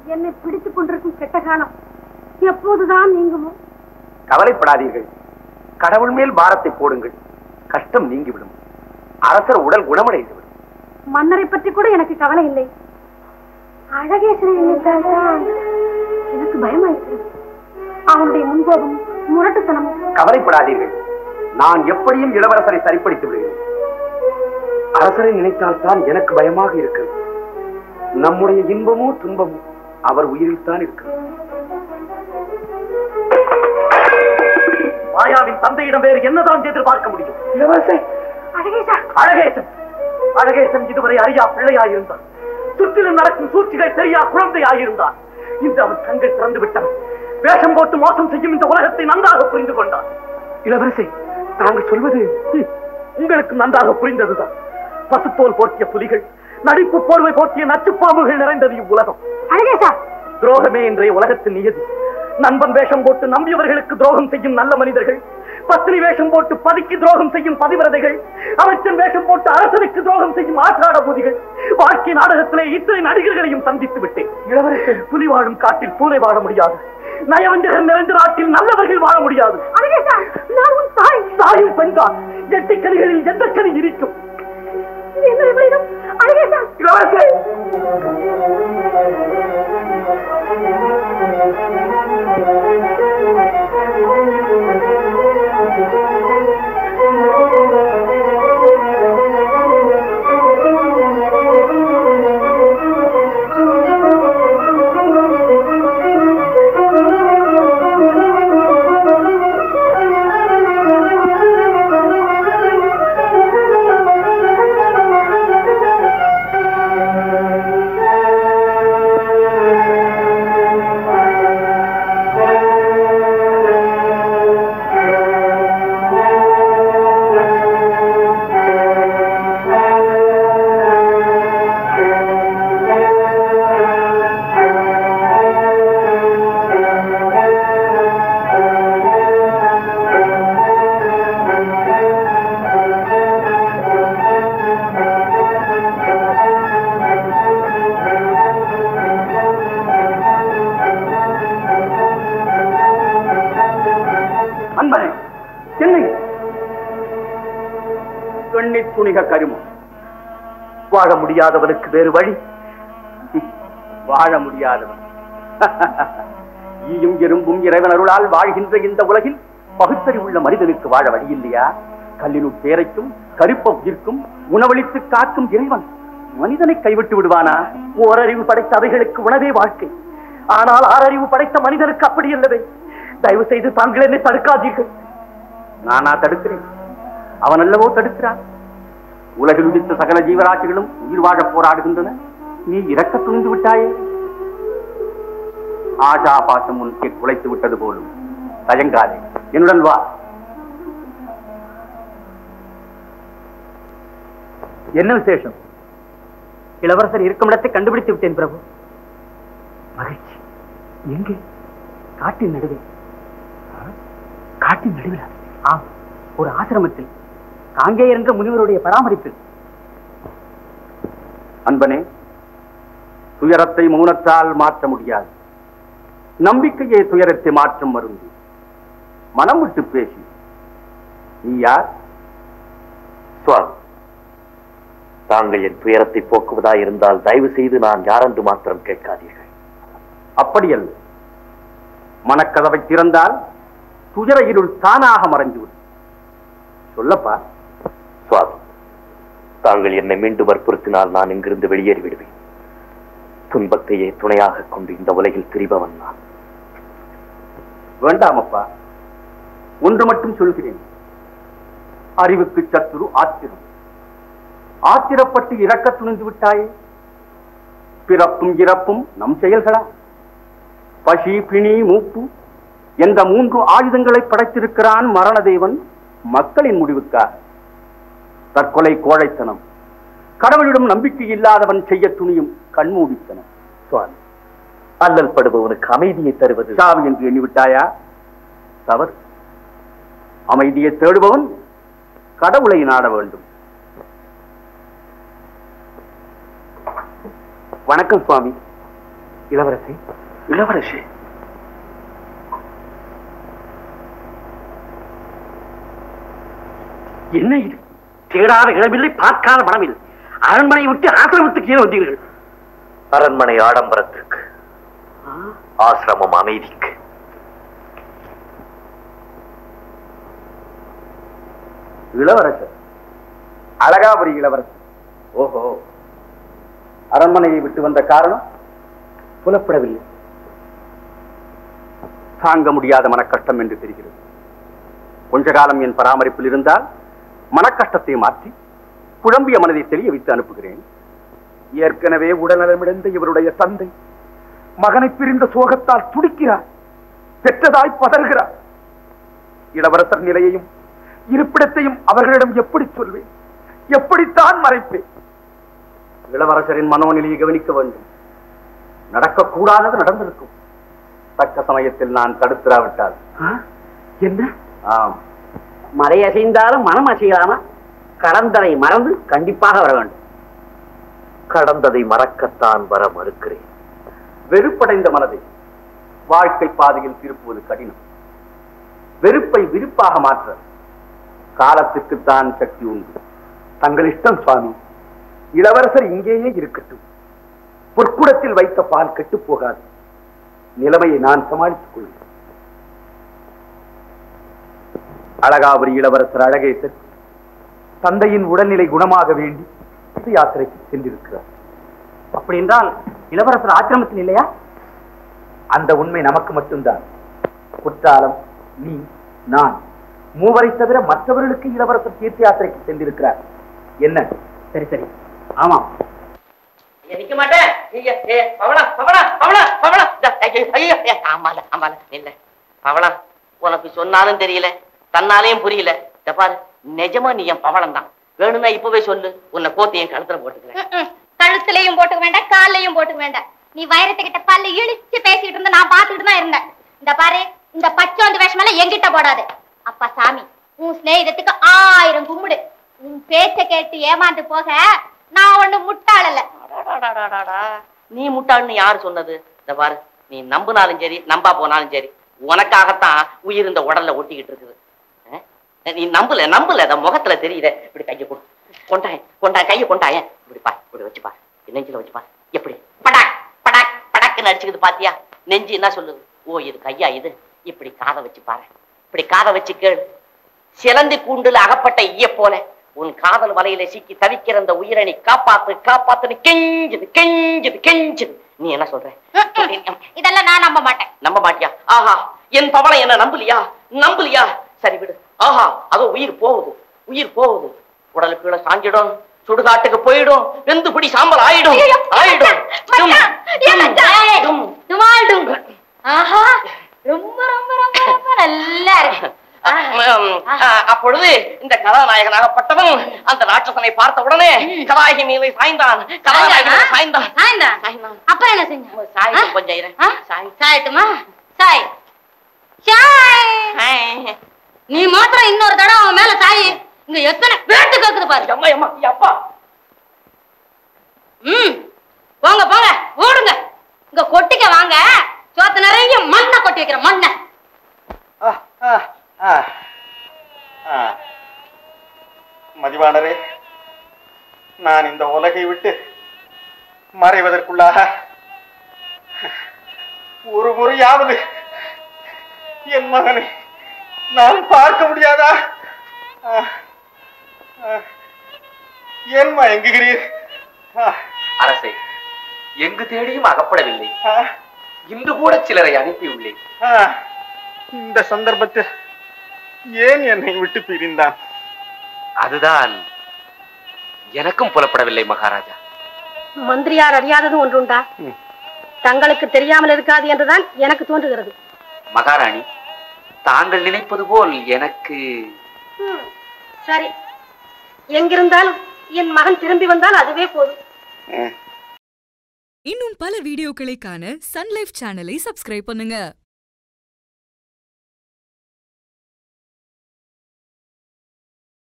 என்னை பிடித்துக் கொண்டிருக்கும் கெட்ட காலம் எப்போதுதான் நீங்குமோ கவலைப்படாதீர்கள் கடவுள் மேல் பாரத்தை போடுங்கள் கஷ்டம் நீங்கிவிடும் அரசர் உடல் குணமடைந்து விடும் மன்னரை பற்றி கூட எனக்கு கவலை இல்லை அழகேசனை நினைத்தால்தான் எனக்கு பயமாயிருக்கிறது அவனுடைய முன்கோபம் முரட்டுத்தனம் கவலைப்படாதீர்கள் நான் எப்படியும் இளவரசரை சரிப்படுத்தி விடுகிறேன் அரசரை நினைத்தால்தான் எனக்கு பயமாக இருக்கிறது நம்முடைய இன்பமோ துன்பமோ அவர் உயிரில் தான் இருக்கிறது மாயாவின் தந்தையிடம் வேறு என்னதான் எதிர்பார்க்க முடியும் இளவரசே அழகேசா அழகேசன் அழகேசன் இதுவரை அறியா பிள்ளையாயிருந்தான் சுற்றிலும் நடக்கும் சூழ்ச்சிகள் தெரியா குழந்தையாயிருந்தான் இன்று அவன் கண்கள் திறந்து விட்டான் வேஷம் போட்டு மோசம் செய்யும் இந்த உலகத்தை நன்றாக புரிந்து கொண்டான் இளவரசே தாங்கள் சொல்வது ஹம், உங்களுக்கு நன்றாக புரிந்ததுதான் பசுத்தோல் போர்த்திய புலிகள் நடிப்பு போர்வை போர்த்திய நச்சுப்பாம்புகள் நிறைந்தது இவ்வுலகம் அழகேசா துரோகமே இன்றைய உலகத்தின் நியதி நண்பன் வேஷம் போட்டு நம்பியவர்களுக்கு துரோகம் செய்யும் நல்ல மனிதர்கள் பத்தினி வேஷம் போட்டு பதிக்கு துரோகம் செய்யும் பதிவிரதைகள் அமைச்சன் வேஷம் போட்டு அரசனுக்கு துரோகம் செய்யும் ஆற்றாட பூதிகள் வாழ்க்கை நாடகத்திலே இத்தனை நடிகர்களையும் சந்தித்து விட்டேன் இளவரசர் புலி வாழும் காட்டில் பூனை வாழ முடியாது நயவஞ்சகர் நிறைந்த நாட்டில் நல்லவர்கள் வாழ முடியாது அழகேசா நான் உன் தாய் தாயும் பெண்தான் எட்டு கனிகளில் எந்த கனி இருக்கும் என்னுடைய மனிதம் அழகேசா இளவரசே அன்பனே என்னை கண்ணி துணிக கருமம் வாழ முடியாதவனுக்கு வேறு வழி வாழ முடியாதவன் ஈயும் எறும்பும் இறைவன் அருளால் வாழ்கின்ற இந்த உலகில் பகுத்தறிவுள்ள மனிதனுக்கு வாழ வழி இல்லையா கல்லினுள் பேரைக்கும் கருப்ப உயிர்க்கும் உணவளித்து காக்கும் இறைவன் மனிதனை கைவிட்டு விடுவானா ஓரறிவு படைத்த அவைகளுக்கு உணவே வாழ்க்கை ஆனால் ஆறறிவு படைத்த மனிதனுக்கு அப்படி இல்லவே தயவு செய்து தாங்கள் என்னை தடுக்காதீர்கள் நானா தடுக்கிறேன் அவன் அல்லவோ தடுக்கிறான் உலகில் உதித்த சகல ஜீவராசிகளும் உயிர் வாழ போராடுகின்றன நீ இறக்க துணிந்து விட்டாயே ஆஜா பாசம் உனக்கு குலைத்து விட்டது போலும் தயங்காதே என்னுடன் வா என்ன விசேஷம் இளவரசர் இருக்கும் இடத்தை கண்டுபிடித்து விட்டேன் பிரபு மகிழ்ச்சி எங்கே காட்டின் நடுவே காட்டின் நடுவில் ஆம் ஒரு ஆசிரமத்தில் காங்கேயர் என்ற முனிவருடைய பராமரிப்பில் அன்பனே துயரத்தை மௌனத்தால் மாற்ற முடியாது நம்பிக்கையே துயரத்தை மாற்றும் மருந்து மனம் விட்டு பேசி நீ யார் சுவாமி தாங்கள் என் துயரத்தை போக்குவதா இருந்தால் தயவு செய்து நான் யாரென்று மாத்திரம் கேட்காதீர்கள் அப்படியல்ல மனக்கதவை திறந்தால் துயர இருள் தானாக மறைந்துவிடும் சொல்லப்பா சுவாமி தாங்கள் என்னை மீண்டும் வற்புறுத்தினால் நான் இங்கிருந்து வெளியேறி விடுவேன் துன்பத்தையே துணையாக கொண்டு இந்த உலகில் திரிபவன் நான் வேண்டாமப்பா ஒன்று மட்டும் சொல்கிறேன் அறிவுக்கு சத்துரு ஆத்திரம் ஆத்திரப்பட்டு இறக்க துணிந்து விட்டாயே பிறப்பும் இறப்பும் நம் செயல்களா பசி பிணி மூப்பு என்ற மூன்று ஆயுதங்களை படைத்திருக்கிறான் மரணதேவன் மக்களின் முடிவுக்காக தற்கொலை கோழைத்தனம் கடவுளிடம் நம்பிக்கை இல்லாதவன் செய்ய துணியும் கண்மூடித்தனம் சுவாமி அல்லல் படுபவனுக்கு அமைதியை தருவது சாவு என்று எண்ணிவிட்டாயா தவறு அமைதியை தேடுபவன் கடவுளை நாட வேண்டும் வணக்கம் சுவாமி இளவரசி இளவரசி என்ன இது தேடாத இடமில்லை பார்க்காத மனமில்லை அரண்மனை விட்டு ஆசிரமத்துக்கு ஏன் வந்தீர்கள் அரண்மனை ஆடம்பரத்திற்கு ஆசிரமம் அமைதிக்கு இளவரசர் அழகாபுரி இளவரசர் ஓஹோ அரண்மனையை விட்டு வந்த காரணம் புலப்படவில்லை தாங்க முடியாத மனக்கஷ்டம் என்று தெரிகிறது கொஞ்ச காலம் என் பராமரிப்பில் இருந்தால் மனக்கஷ்டத்தை மாற்றி குழம்பிய மனதை தெளிய வைத்து அனுப்புகிறேன் ஏற்கனவே உடல்நலமிழந்த இவருடைய தந்தை மகனை பிரிந்த சோகத்தால் துடிக்கிறார் பெற்றதாய் பதறுகிறார் இளவரசர் நிலையையும் இருப்பிடத்தையும் அவர்களிடம் எப்படி சொல்வேன் எப்படித்தான் மறைப்பேன் இளவரசரின் மனோநிலையை கவனிக்க வேண்டும் நடக்கக்கூடாதது நடந்திருக்கும் தக்க சமயத்தில் நான் தடுத்திராவிட்டால் என்ன ஆம் மலை அசைந்தாலும் மனம் அசையாம கடந்ததை மறந்து கண்டிப்பாக வர வேண்டும் கடந்ததை மறக்கத்தான் வர மறுக்கிறேன் வெறுப்படைந்த மனதை வாழ்க்கை பாதையில் திருப்புவது கடினம் வெறுப்பை விருப்பாக மாற்ற காலத்துக்குத்தான் சக்தி உண்டு தங்கள் இஷ்டம் சுவாமி இளவரசர் இங்கேயே இருக்கட்டும் பொற்குடத்தில் வைத்த பால் கெட்டு போகாது நிலைமையை நான் சமாளித்துக் கொள்வேன் அழகாபுரி இளவரசர் அழகேசர் தந்தையின் உடல்நிலை குணமாக வேண்டி இது யாத்திரைக்கு சென்றிருக்கிறார் அப்படி என்றால் இளவரசர் ஆக்கிரமத்தில் இல்லையா அந்த உண்மை நமக்கு மட்டும்தான் குற்றாலம் நீ நான் மூவரை தவிர மற்றவர்களுக்கு இளவரசர் தீர்த்த யாத்திரைக்கு சென்றிருக்கிறார் என்ன சரி சரி ஆமாம் நிக்க மாட்டேன் ஐயா, ஏ, பவளா பவளா பவளா பவளா இதா, ஐயோ, ஐயோ, ஏ, ஆமால ஆமால இல்ல பவளா உனக்கு சொன்னாலும் தெரியல தன்னாலையும் புரியல இத பாரு நிஜமா நீ என் பவளம் தான் வேணும்னா இப்பவே சொல்லு உன்னை கோத்தி என் கழுத்துல போட்டுக்கிறேன் ம்ம். கழுத்துலயும் போட்டுக்க வேண்டாம் கால்லையும் போட்டுக்க வேண்டாம் நீ வைரத்துக்கிட்ட பல்ல இழிச்சு பேசிட்டு இருந்த நான் பாத்துக்கிட்டு தான் இருந்தேன் இந்த பாரு இந்த பச்சோந்து வேஷமெல்லாம் எங்கிட்ட போடாது அப்பா சாமி உன் சிநேகிதத்துக்கு ஆயிரம் கும்பிடு உன் பேச்ச கேட்டு ஏமாந்து போக நான் ஒண்ணு முட்டாள் இல்ல அடாடாடாடாடா. நீ முட்டாள்னு யாரு சொன்னது இந்த பாரு நீ நம்புனாலும் சரி நம்பா போனாலும் சரி உனக்காகத்தான் உயிர் இந்த உடல்ல ஒட்டிக்கிட்டு இருக்குது அஹ்? நீ நம்பல நம்பல அந்த முகத்துல தெரியுதே இப்படி கையை கொடு கொண்டாய் கொண்டாய் கையை கொண்டாய இப்படி பா இப்படி வச்சு பா நெஞ்சில வச்சு பா எப்படி படாக் படாக் படாக்குன்னு அடிச்சுக்குது பாத்தியா நெஞ்சு என்ன சொல்லுது ஓ இது கையா இது இப்படி காதை வச்சு பாரு இப்படி காதை வச்சு கேளு சிலந்தி கூண்டுல அகப்பட்ட ஈய போல உன் காதல் வலையில சிக்கி தவிக்கிற அந்த உயிரை நீ காப்பாத்து காப்பாத்துன்னு கெஞ்சுது கெஞ்சுது கெஞ்சுது நீ என்ன சொல்ற இதெல்லாம் நான் நம்ப மாட்டேன் நம்ப மாட்டியா ஆஹா என் பவளை என்ன நம்பலையா நம்பலையா சரி விடு ஆஹா அதோ உயிர் போகுது உயிர் போகுது உடலுக்கு கீழே சாஞ்சிடும் சுடுகாட்டுக்கு போயிடும் வெந்து பிடி சாம்பல் ஆயிடும் ஐயையோ, ஆயிடும் டும், மச்சான், ஏன் டும், மச்சான்? டும். டுமால் டும். ஆஹா ரொம்ப ரொம்ப ரொம்ப ரொம்ப நல்லா இருக்கு உம், அஹ், அப்பொழுது இந்த கதாநாயகனாகப்பட்டவன் அந்த ராட்சசனை பார்த்த உடனே கதாயகி மீது சாய்ந்தான் கதாநாயகன் மீது சாய்ந்தான் சாய்ந்தா சாய்ந்தான். அப்புறம் என்ன செஞ்ச சாய்க்கும் கொஞ்சம் இரு. ஆ? சாய். சாயட்டுமா சாய் சாய் சாய். நீ மாத்திரம் இன்னொரு தடவை அவன் மேல சாய் இங்க எத்தனை பேட்டு கேக்குது பாரு அம்மா, அம்மா, அப்பா ம் போங்க போங்க ஓடுங்க இங்க கொட்டிக்க வாங்க சோத்து நிறைய மண்ணை கொட்டி வைக்கிற மண்ணை மதிவாணரே நான் இந்த உலகை விட்டு மறைவதற்குள்ளாக ஒரு முறையாவது என் மகனை நான் பார்க்க முடியாதா ஆ, ஆ, ஏன் மயங்குகிறீர் ஆ, அரசே எங்கு தேடியும் அகப்படவில்லை ஆ, இன்று கூட சிலரை அனுப்பியுள்ளேன் ஆ, இந்த சந்தர்ப்பத்தில் ஏன் என்னை விட்டு பிரிந்தான் அதுதான் எனக்கும் புலப்படவில்லை மகாராஜா மந்திரியார் அறியாதது ஒன்றுண்டா தங்களுக்கு தெரியாமல் இருக்காது என்றுதான் எனக்கு தோன்றுகிறது மகாராணி தாங்கள் நினைப்பது போல் எனக்கு சரி எங்கிருந்தாலும் என் மகன் திரும்பி வந்தால் அதுவே போதும் ம். இன்னும் பல வீடியோக்களை காண சன் லைஃப் சேனலை சப்ஸ்கிரைப் பண்ணுங்க